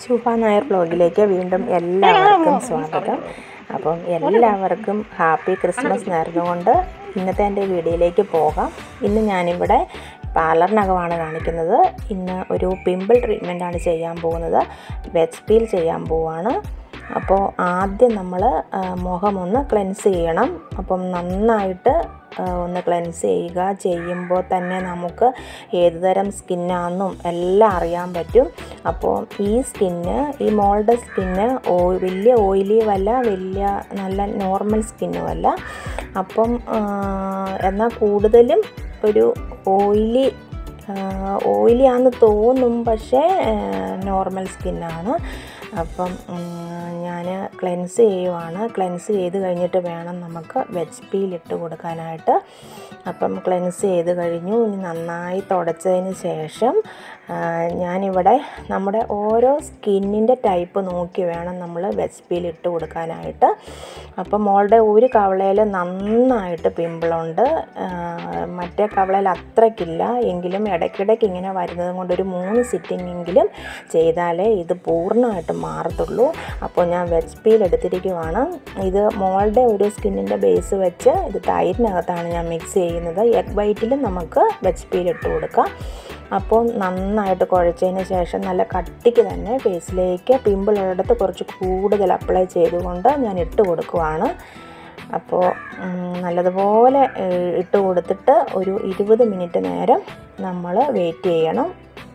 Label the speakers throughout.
Speaker 1: ശുഭ നായർ ബ്ലോഗിലേക്ക് വീണ്ടും എല്ലാവർക്കും സ്വാഗതം അപ്പം എല്ലാവർക്കും ഹാപ്പി ക്രിസ്മസ് നേർന്നുകൊണ്ട് ഇന്നത്തെ എൻ്റെ വീഡിയോയിലേക്ക് പോകാം ഇന്ന് ഞാനിവിടെ പാർലറിനകമാണ് കാണിക്കുന്നത് ഇന്ന് ഒരു പിമ്പിൾ ട്രീറ്റ്മെൻറ്റാണ് ചെയ്യാൻ പോകുന്നത് വെച്ച് പീൽ ചെയ്യാൻ പോവാണ് അപ്പോൾ ആദ്യം നമ്മൾ മുഖം ഒന്ന് ക്ലെൻസ് ചെയ്യണം അപ്പം നന്നായിട്ട് ആ, ഒന്ന് ക്ലെൻസ് ചെയ്യുക ചെയ്യുമ്പോൾ തന്നെ നമുക്ക് ഏത് തരം സ്കിന്നാണെന്നും എല്ലാം അറിയാൻ പറ്റും അപ്പോൾ ഈ സ്കിന്ന് ഈ മോളുടെ സ്കിന്ന് ഓ വലിയ ഓയിലിയുമല്ല വലിയ നല്ല നോർമൽ സ്കിന്നുമല്ല അപ്പം ആ, എന്നാൽ കൂടുതലും ഒരു ഓയിലി ഓയിലി ആണെന്ന് തോന്നും പക്ഷേ നോർമൽ സ്കിന്നാണ് അപ്പം ഞാൻ ക്ലെൻസ് ചെയ്യുവാണ് ക്ലെൻസ് ചെയ്ത് കഴിഞ്ഞിട്ട് വേണം നമുക്ക് വെജ് പീൽ ഇട്ട് കൊടുക്കാനായിട്ട് അപ്പം ക്ലെൻസ് ചെയ്ത് കഴിഞ്ഞു ഇനി നന്നായി തുടച്ചതിന് ശേഷം ആ, ഞാനിവിടെ നമ്മുടെ ഓരോ സ്കിന്നിൻ്റെ ടൈപ്പ് നോക്കി വേണം നമ്മൾ വെജ് പീൽ ഇട്ട് കൊടുക്കാനായിട്ട് അപ്പം മോളുടെ ഒരു കവളയിൽ നന്നായിട്ട് പിമ്പിളുണ്ട് ആ, മറ്റേ കവളയിൽ അത്രയ്ക്കില്ല എങ്കിലും ഇടയ്ക്കിടയ്ക്ക് ഇങ്ങനെ വരുന്നത് കൊണ്ട് ഒരു മൂന്ന് സിറ്റിംഗ് എങ്കിലും ചെയ്താലേ ഇത് പൂർണ്ണമായിട്ട് മാറത്തുള്ളൂ അപ്പോൾ ഞാൻ വെജ് പീൽ എടുത്തിരിക്കുവാണ് ഇത് മോളുടെ ഒരു സ്കിന്നിൻ്റെ ബേസ് വെച്ച് ഇത് തൈരിനകത്താണ് ഞാൻ മിക്സ് ചെയ്യുന്നത് എഗ് വൈറ്റിലും നമുക്ക് വെജ് പീൽ ഇട്ട് കൊടുക്കാം അപ്പോൾ നന്നായിട്ട് കുഴച്ചതിന് ശേഷം നല്ല കട്ടിക്ക് തന്നെ ഫേസിലേക്ക് പിമ്പിൾ ഉള്ളിടത്ത് കുറച്ച് കൂടുതൽ അപ്ലൈ ചെയ്തുകൊണ്ട് ഞാൻ ഇട്ട് കൊടുക്കുവാണ് അപ്പോൾ ഉം, നല്ലതുപോലെ ഏഹ്, ഇട്ട് കൊടുത്തിട്ട് ഒരു ഇരുപത് മിനിറ്റ് നേരം നമ്മൾ വെയിറ്റ് ചെയ്യണം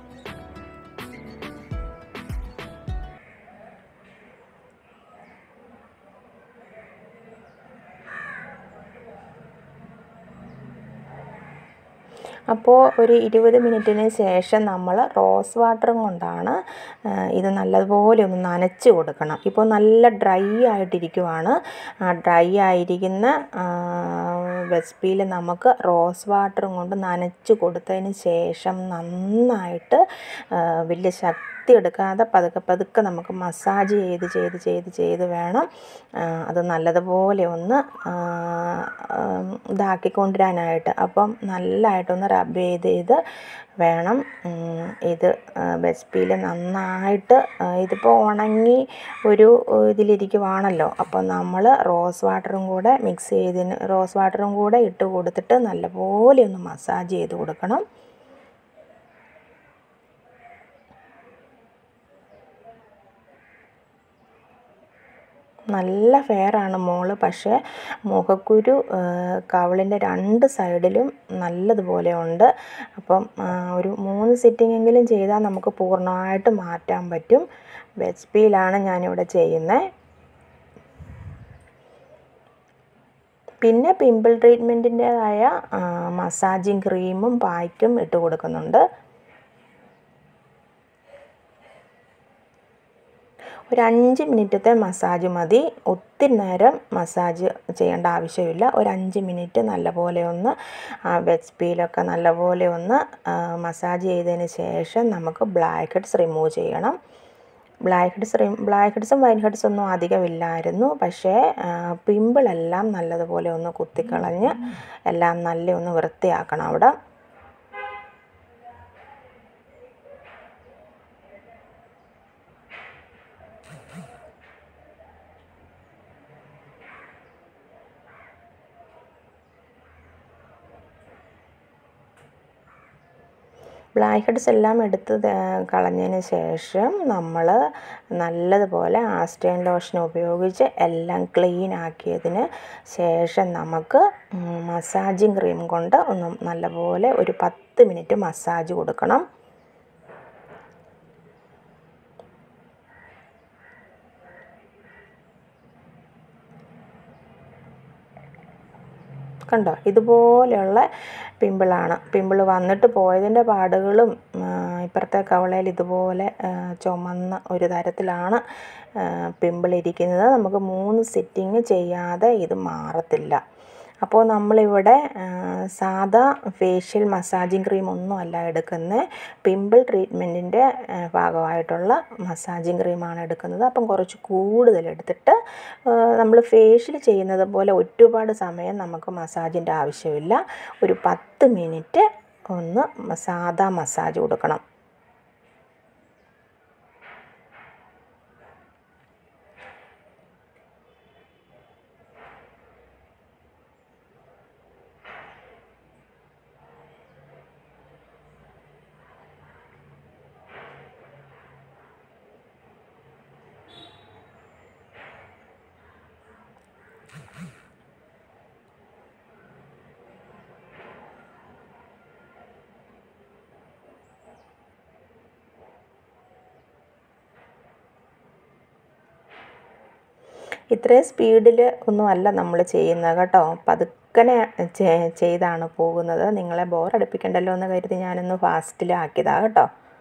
Speaker 1: അപ്പോൾ ഒരു ഇരുപത് മിനിറ്റിന് ശേഷം നമ്മൾ റോസ് വാട്ടറും കൊണ്ടാണ് ആ, ഇത് നല്ലതുപോലെ ഒന്ന് നനച്ച് കൊടുക്കണം ഇപ്പോൾ നല്ല ഡ്രൈ ആയിട്ടിരിക്കുവാണ് ആ ഡ്രൈ ആയിരിക്കുന്ന വെസ്പീൽ നമുക്ക് റോസ് വാട്ടറും കൊണ്ട് നനച്ച് കൊടുത്തതിന് ശേഷം നന്നായിട്ട് ആ, വലിയ ശക്തി എടുക്കാതെ പതുക്കെ പതുക്കെ നമുക്ക് മസാജ് ചെയ്ത് ചെയ്ത് ചെയ്ത് ചെയ്ത് വേണം ആ, അത് നല്ലതുപോലെ ഒന്ന് ആ, ആ, ഇതാക്കിക്കൊണ്ടുവരാനായിട്ട് അപ്പം നല്ലതായിട്ടൊന്ന് റബ്ബ് ചെയ്ത് ചെയ്ത് വേണം ഉം, ഇത് ബെസ്പീൽ നന്നായിട്ട് ആ, ഇതിപ്പോൾ ഉണങ്ങി ഒരു ഇതിലിരിക്കുവാണല്ലോ അപ്പോൾ നമ്മൾ റോസ് വാട്ടറും കൂടെ മിക്സ് ചെയ്തതിന് റോസ് വാട്ടറും കൂടെ ഇട്ട് കൊടുത്തിട്ട് നല്ലപോലെ ഒന്ന് മസാജ് ചെയ്ത് കൊടുക്കണം നല്ല ഫെയറാണ് മോള് പക്ഷേ മുഖക്കുരു കവളിൻ്റെ രണ്ട് സൈഡിലും നല്ലതുപോലെ ഉണ്ട് അപ്പം ആ, ഒരു മൂന്ന് സിറ്റിങ്ങെങ്കിലും ചെയ്താൽ നമുക്ക് പൂർണ്ണമായിട്ട് മാറ്റാൻ പറ്റും വെജ് പീലാണ് ഞാനിവിടെ ചെയ്യുന്നത് പിന്നെ പിമ്പിൾ ട്രീറ്റ്മെൻറ്റിൻ്റേതായ മസാജിങ് ക്രീമും പായ്ക്കും ഇട്ട് കൊടുക്കുന്നുണ്ട് ഒരു അഞ്ച് മിനിറ്റത്തെ മസാജ് മതി ഒത്തിരി നേരം മസാജ് ചെയ്യേണ്ട ആവശ്യമില്ല ഒരു അഞ്ച് മിനിറ്റ് നല്ലപോലെ ഒന്ന് ആ വെജ് പീലൊക്കെ നല്ലപോലെ ഒന്ന് ആ, മസാജ് ചെയ്തതിന് ശേഷം നമുക്ക് ബ്ലാക്ക് ഹെഡ്സ് റിമൂവ് ചെയ്യണം ബ്ലാക്ക് ഹെഡ്സ് റിം ബ്ലാക്ക് ഹെഡ്സും വൈറ്റ് ഹെഡ്സും ഒന്നും അധികമില്ലായിരുന്നു പക്ഷേ പിമ്പിളെല്ലാം നല്ലതുപോലെ ഒന്ന് കുത്തിക്കളഞ്ഞ് എല്ലാം നല്ല ഒന്ന് വൃത്തിയാക്കണം അവിടെ ബ്ലാക്ക് ഹെഡ്സ് എല്ലാം എടുത്ത് ത- കളഞ്ഞതിന് ശേഷം നമ്മൾ നല്ലതുപോലെ ആസ്റ്റൈൻ ലോഷൻ ഉപയോഗിച്ച് എല്ലാം ക്ലീൻ ആക്കിയതിന് ശേഷം നമുക്ക് മസാജിങ് ക്രീം കൊണ്ട് ഒന്ന് നല്ലപോലെ ഒരു പത്ത് മിനിറ്റ് മസാജ് കൊടുക്കണം കണ്ടോ ഇതുപോലെയുള്ള പിമ്പിളാണ് പിമ്പിൾ വന്നിട്ട് പോയതിൻ്റെ പാടുകളും ആ, ഇപ്പുറത്തെ കവളയിൽ ഇതുപോലെ ആ, ചുമന്ന ഒരു തരത്തിലാണ് പിമ്പിൾ ഇരിക്കുന്നത് നമുക്ക് മൂന്ന് സിറ്റിങ് ചെയ്യാതെ ഇത് മാറത്തില്ല അപ്പോൾ നമ്മളിവിടെ ആ, സാദാ ഫേഷ്യൽ മസാജിങ് ക്രീം ഒന്നും അല്ല എടുക്കുന്നത് പിമ്പിൾ ട്രീറ്റ്മെൻറ്റിൻ്റെ ഭാഗമായിട്ടുള്ള മസാജിങ് ക്രീമാണ് എടുക്കുന്നത് അപ്പം കുറച്ച് കൂടുതൽ എടുത്തിട്ട് നമ്മൾ ഫേഷ്യൽ ചെയ്യുന്നത് പോലെ ഒരുപാട് സമയം നമുക്ക് മസാജിൻ്റെ ആവശ്യമില്ല ഒരു പത്ത് മിനിറ്റ് ഒന്ന് സാദാ മസാജ് കൊടുക്കണം ഇത്രയും സ്പീഡിൽ ഒന്നും അല്ല നമ്മൾ ചെയ്യുന്നത് കേട്ടോ പതുക്കനെ ചെ- ചെയ്താണ് പോകുന്നത് നിങ്ങളെ ബോറടിപ്പിക്കണ്ടല്ലോ എന്ന് കരുതി ഞാനൊന്ന് ഫാസ്റ്റിലാക്കിയതാണ് കേട്ടോ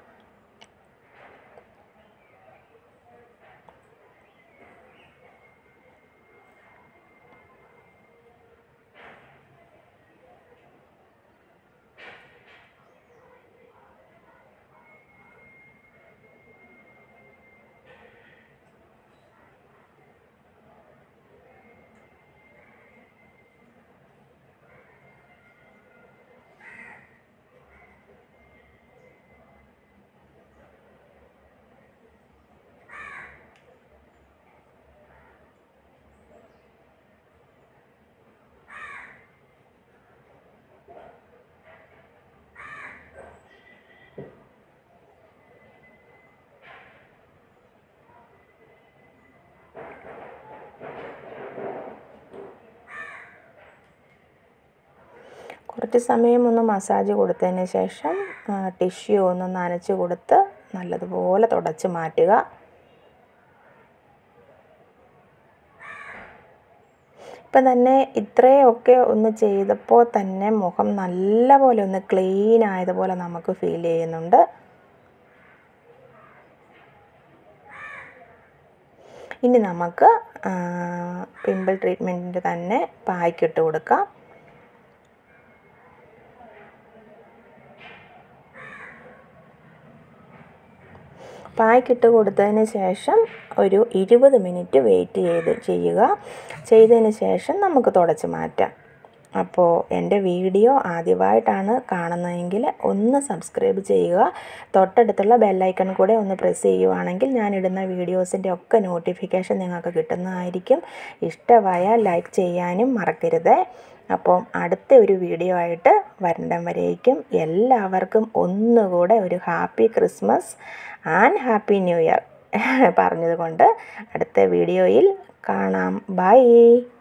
Speaker 1: കുറച്ച് സമയം ഒന്ന് മസാജ് കൊടുത്തതിന് ശേഷം ടിഷ്യൂ ഒന്ന് നനച്ച് കൊടുത്ത് നല്ലതുപോലെ തുടച്ച് മാറ്റുക ഇപ്പം തന്നെ ഇത്രയൊക്കെ ഒന്ന് ചെയ്തപ്പോൾ തന്നെ മുഖം നല്ലപോലെ ഒന്ന് ക്ലീൻ ആയതുപോലെ നമുക്ക് ഫീൽ ചെയ്യുന്നുണ്ട് ഇനി നമുക്ക് പിമ്പിൾ ട്രീറ്റ്മെൻറ്റിൻ്റെ തന്നെ പായ്ക്കിട്ട് കൊടുക്കാം പായ്ക്കിട്ട് കൊടുത്തതിന് ശേഷം ഒരു ഇരുപത് മിനിറ്റ് വെയിറ്റ് ചെയ്ത് ചെയ്യുക ചെയ്തതിന് ശേഷം നമുക്ക് തുടച്ച് മാറ്റാം അപ്പോൾ എൻ്റെ വീഡിയോ ആദ്യമായിട്ടാണ് കാണുന്നതെങ്കിൽ ഒന്ന് സബ്സ്ക്രൈബ് ചെയ്യുക തൊട്ടടുത്തുള്ള ബെല്ലൈക്കൺ കൂടെ ഒന്ന് പ്രസ് ചെയ്യുവാണെങ്കിൽ ഞാനിടുന്ന വീഡിയോസിൻ്റെ ഒക്കെ നോട്ടിഫിക്കേഷൻ നിങ്ങൾക്ക് കിട്ടുന്നതായിരിക്കും ഇഷ്ടമായാൽ ലൈക്ക് ചെയ്യാനും മറക്കരുത് അപ്പം അടുത്ത ഒരു വീഡിയോ ആയിട്ട് വരണ്ടം വരേക്കും എല്ലാവർക്കും ഒന്നുകൂടെ ഒരു happy Christmas and happy new year പറഞ്ഞതുകൊണ്ട് അടുത്ത വീഡിയോയിൽ കാണാം ബൈ